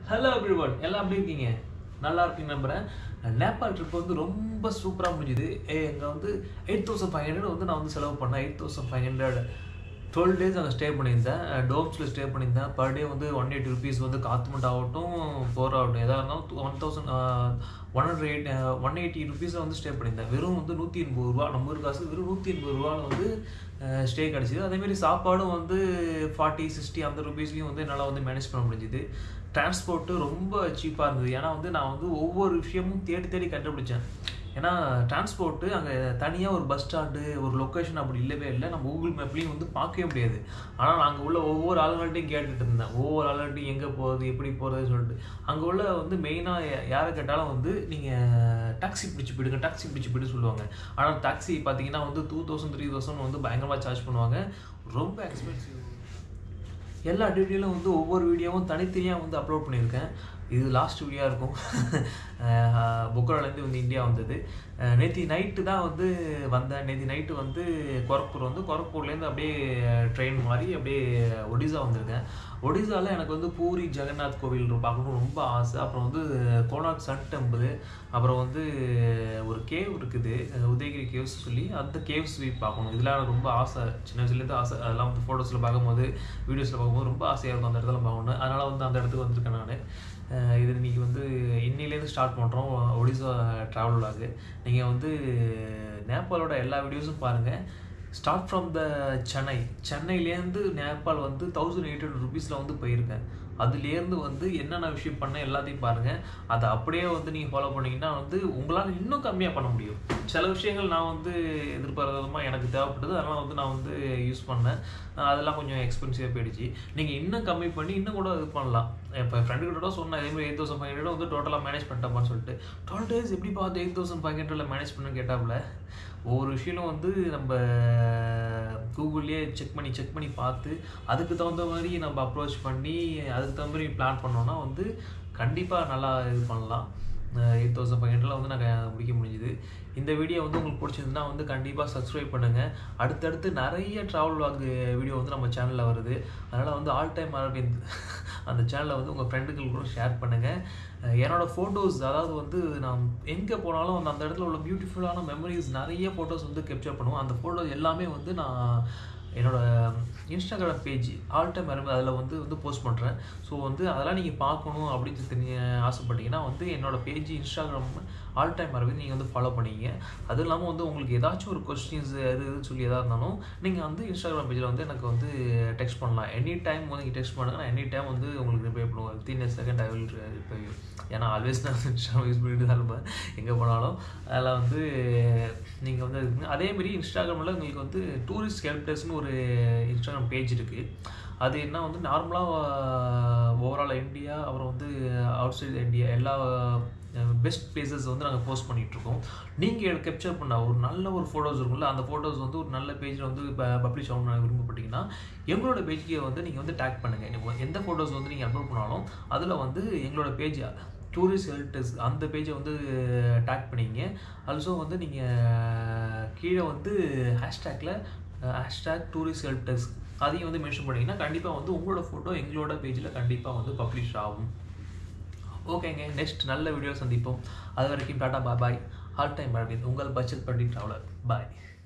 hello everyone எல்லாம் எப்படி இருக்கீங்க நல்லா இருக்கீங்க நம்புறேன் நேபாள் ட்ரிப் வந்து ரொம்ப சூப்பராக முடிஞ்சுது எங்கே வந்து எயிட் தௌசண்ட் ஃபைவ் ஹண்ட்ரட் வந்து நான் வந்து செலவு பண்ணேன் eight thousand five hundred twelve days அங்கே ஸ்டே பண்ணியிருந்தேன் டோம்ஸில் ஸ்டே பண்ணியிருந்தேன் பர் டே வந்து ஒன் எயிட்டி ருபீஸ் வந்து காத்மண்ட் ஆகட்டும் ஃபோர் ஆகட்டும் எதாக இருந்தாலும் one thousand one hundred eight one eighty ருபீஸில் வந்து ஸ்டே பண்ணியிருந்தேன் வெறும் வந்து நூற்றி எண்பது ரூபா நம்ம ஊர் காசு வெறும் நூற்றி எண்பது ரூபாவில் வந்து ஸ்டே கிடச்சிது அதேமாரி சாப்பாடும் வந்து ஃபார்ட்டி சிக்ஸ்டி அந்த ருபீஸ்லையும் வந்து என்னால் வந்து மேனேஜ் பண்ண முடிஞ்சுது டிரான்ஸ்போர்ட்டு ரொம்ப சீப்பாக இருந்தது ஏன்னா வந்து நான் வந்து ஒவ்வொரு விஷயமும் தேடி தேடி கண்டுபிடிச்சேன் ஏன்னா டிரான்ஸ்போர்ட்டு அங்கே தனியாக ஒரு பஸ் ஸ்டாண்டு ஒரு லொக்கேஷன் அப்படி இல்லவே இல்லை நம்ம கூகுள் மேப்லேயும் வந்து பார்க்கவே முடியாது ஆனால் நாங்கள் உள்ள ஒவ்வொரு ஆளுங்கள்ட்டையும் கேட்டுட்டு இருந்தேன் ஒவ்வொரு ஆளுங்கள்ட்டையும் எங்கே போகிறது எப்படி போகிறதுன்னு சொல்லிட்டு அங்கே உள்ள வந்து மெயினாக யாரை கேட்டாலும் வந்து நீங்கள் டாக்ஸி பிடிச்சி போயிடுங்க டாக்ஸி பிடிச்சி போயிட்டு சொல்லுவாங்க ஆனால் டாக்ஸி பார்த்தீங்கன்னா வந்து டூ தௌசண்ட் த்ரீ தௌசண்ட் வந்து பயங்கரமாக சார்ஜ் பண்ணுவாங்க ரொம்ப எக்ஸ்பென்சிவ் எல்லா டீட்டெயிலும் வந்து ஒவ்வொரு வீடியோவும் தனித்தனியாக வந்து அப்லோட் பண்ணியிருக்கேன் இது லாஸ்ட் வீடியோ இருக்கும் புக்கராலேருந்து வந்து இந்தியா வந்தது நேற்று நைட்டு தான் வந்து வந்தேன் நேற்று நைட்டு வந்து கொரக்பூர் வந்து கொரக்பூர்லேருந்து அப்படியே ட்ரெயின் மாதிரி அப்படியே ஒடிசா வந்திருக்கேன் ஒடிசாவில் எனக்கு வந்து பூரி ஜெகநாத் கோவில் பார்க்கணும் ரொம்ப ஆசை அப்புறம் வந்து கோனாக் சன் டெம்பிள் அப்புறம் வந்து ஒரு கேவ் இருக்குது உதயகிரி கேவ்ஸ் சொல்லி அந்த கேவ்ஸ் போய் பார்க்கணும் இதெல்லாம் எனக்கு ரொம்ப ஆசை சின்ன வயசுலேருந்து ஆசை அதெல்லாம் வந்து ஃபோட்டோஸில் பார்க்கும்போது வீடியோஸில் பார்க்கும்போது ரொம்ப ஆசையாக இருக்கும் அந்த இடத்துல பார்க்கணும் அதனால் வந்து அந்த இடத்துக்கு வந்திருக்கேன் நான் இது இன்றைக்கி வந்து இன்னிலேருந்து ஸ்டார்ட் பண்ணுறோம் ஒடிசா ட்ராவல் விலாகு நீங்கள் வந்து நேபாளோட எல்லா வீடியோஸும் பாருங்கள் ஸ்டார்ட் ஃப்ரம் த சென்னை சென்னையிலேருந்து நேபாள் வந்து தௌசண்ட் எயிட் ஹண்ட்ரட் ருபீஸில் வந்து போயிருக்கேன் அதுலேருந்து வந்து என்னென்ன விஷயம் பண்ண எல்லாத்தையும் பாருங்கள் அதை அப்படியே வந்து நீங்கள் ஃபாலோ பண்ணிங்கன்னா வந்து உங்களால் இன்னும் கம்மியாக பண்ண முடியும் சில விஷயங்கள் நான் வந்து எதிர்பாராதமாக எனக்கு தேவைப்பட்டது அதெல்லாம் வந்து நான் வந்து யூஸ் பண்ணேன் அதெல்லாம் கொஞ்சம் எக்ஸ்பென்சிவாக போயிடுச்சு நீங்கள் இன்னும் கம்மி பண்ணி இன்னும் கூட இது பண்ணலாம் இப்போ ஃப்ரெண்டு கிட்ட சொன்னேன் இதேமாதிரி எயிட் தௌசண்ட் ஃபைவ் ஹண்ட்ரட் வந்து டோட்டலாக மேனேஜ் பண்ணிட்டப்பான்னு சொல்லிட்டு டுவெல் டேஸ் எப்படி பார்த்து எயிட் தௌசண்ட் ஃபைவ் ஹண்ட்ரடில் மேனேஜ் பண்ணு கேட்டாப்புல ஒவ்வொரு விஷயம் வந்து நம்ம கூகுள்லேயே செக் பண்ணி செக் பண்ணி பார்த்து அதுக்கு தகுந்த மாதிரி நம்ம அப்ரோச் பண்ணி அதுக்கு தகுந்த மாதிரி பிளான் பண்ணோன்னா வந்து கண்டிப்பாக நல்லா இது பண்ணலாம் எயிட் தௌசண்ட் ஃபைவ் ஹண்ட்ரடில் வந்து நாங்கள் முடிக்க முடிஞ்சுது இந்த வீடியோ வந்து உங்களுக்கு பிடிச்சிருந்தா வந்து கண்டிப்பாக சப்ஸ்கிரைப் பண்ணுங்கள் அடுத்தடுத்து நிறைய ட்ராவல் வாக் வீடியோ வந்து நம்ம சேனலில் வருது அதனால் வந்து ஆல் டைம் அரவிந்த் அந்த சேனலை வந்து உங்கள் ஃப்ரெண்டுகளுக்கு கூட ஷேர் பண்ணுங்கள் என்னோடய ஃபோட்டோஸ் அதாவது வந்து நான் எங்கே போனாலும் அந்த அந்த இடத்துல உள்ள பியூட்டிஃபுல்லான மெமரிஸ் நிறைய ஃபோட்டோஸ் வந்து கேப்சர் பண்ணுவோம் அந்த ஃபோட்டோஸ் எல்லாமே வந்து நான் என்னோடய Instagram page all time Aravind அதில் வந்து வந்து போஸ்ட் பண்ணுறேன் ஸோ வந்து அதெல்லாம் நீங்கள் பார்க்கணும் அப்படின்னு தெரிய ஆசைப்பட்டீங்கன்னா வந்து என்னோடய page Instagram all time Aravind நீங்கள் வந்து ஃபாலோ பண்ணிங்க அதுவும் இல்லாமல் வந்து உங்களுக்கு ஏதாச்சும் ஒரு கொஸ்டின்ஸ் எது எது சொல்லி எதாக இருந்தாலும் நீங்கள் வந்து இன்ஸ்டாகிராம் பேஜில் வந்து எனக்கு வந்து டெக்ஸ்ட் பண்ணலாம் எனி டைம் வந்து நீங்கள் டெக்ஸ்ட் பண்ணுங்கள் நான் எனி டைம் வந்து உங்களுக்கு ரிப்ளை பண்ணுவேன் within second I will reply ஏன்னா ஆல்வேஸ் நான் இன்ஸ்டாகிராம் யூஸ் பண்ணிட்டு தான் இருப்பேன் எங்கே போனாலும் அதில் வந்து நீங்கள் வந்து இருக்குங்க அதேமாரி இன்ஸ்டாகிராமில் உங்களுக்கு வந்து டூரிஸ்ட் ஹெல்ப் டெஸ்க்னு ஒரு இன்ஸ்டாகிராம் பேஜ் இருக்குது அது என்ன வந்து நார்மலாக ஓவரால் இந்தியா அப்புறம் வந்து அவுட் சைடு இந்தியா எல்லா பெஸ்ட் பிளேசஸ் வந்து நாங்கள் போஸ்ட் பண்ணிகிட்ருக்கோம் நீங்கள் கேப்சர் பண்ண ஒரு நல்ல ஒரு ஃபோட்டோஸ் இருக்கும்ல அந்த ஃபோட்டோஸ் வந்து ஒரு நல்ல பேஜில் வந்து இப்போ பப்ளிஷ் ஆகணும்னு விரும்பப்பட்டீங்கன்னா எங்களோட பேஜ்க்கு வந்து நீங்கள் வந்து டேக் பண்ணுங்கள் எந்த ஃபோட்டோஸ் வந்து நீங்கள் அப்லோட் பண்ணாலும் அதில் வந்து எங்களோட பேஜ் டூரிஸ்ட் ஹெல்டஸ் அந்த பேஜை வந்து டேக் பண்ணிங்க ஆல்சோ வந்து நீங்கள் கீழே வந்து ஹேஷ்டேக்கில் ஹேஷ்டேக் டூரிஸ்ட் ஹெல்டஸ் அதையும் வந்து மென்ஷன் பண்ணிங்கன்னா கண்டிப்பாக வந்து உங்களோட ஃபோட்டோ எங்களோட பேஜில் கண்டிப்பாக வந்து பப்ளிஷ் ஆகும் ஓகேங்க நெக்ஸ்ட் நல்ல வீடியோ சந்திப்போம் அது வரைக்கும் tata bye bye all time Aravind உங்கள் பட்ஜெட் பண்ணி ட்ராவலர் பாய்